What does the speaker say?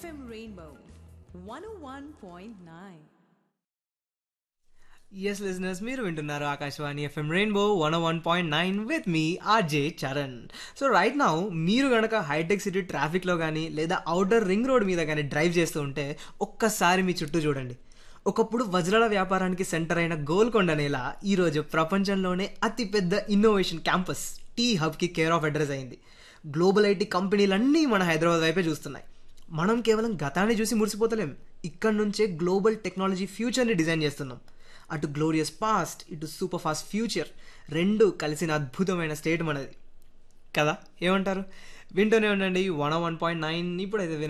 FM Rainbow 101.9. Yes listeners మీరు వింటున్నారు Akashvani FM rainbow one one point nine with me RJ Charan so right now మీరు గనక hitech city ట్రాఫిక్లో కానీ లేదా అవుటర్ రింగ్ రోడ్ మీద కానీ డ్రైవ్ చేస్తూ ఉంటే ఒక్కసారి మీ చుట్టూ చూడండి ఒకప్పుడు వజ్రాల వ్యాపారానికి సెంటర్ అయిన గోల్కొండ నేల ఈరోజు ప్రపంచంలోనే అతిపెద్ద ఇన్నోవేషన్ క్యాంపస్ టీ హబ్కి కేర్ ఆఫ్ అడ్రస్ అయింది గ్లోబల్ ఐటీ కంపెనీలన్నీ మన హైదరాబాద్ వైపే చూస్తున్నాయి మనం కేవలం గతాన్ని చూసి మురిసిపోతలేం ఇక్కడి నుంచే గ్లోబల్ టెక్నాలజీ ఫ్యూచర్ని డిజైన్ చేస్తున్నాం అటు గ్లోరియస్ పాస్ట్ ఇటు సూపర్ ఫాస్ట్ ఫ్యూచర్ రెండు కలిసిన అద్భుతమైన స్టేట్ మనది కదా ఏమంటారు వింటూనే ఉండండి వన్ వన్ పాయింట్ నైన్ ఇప్పుడైతే వినండి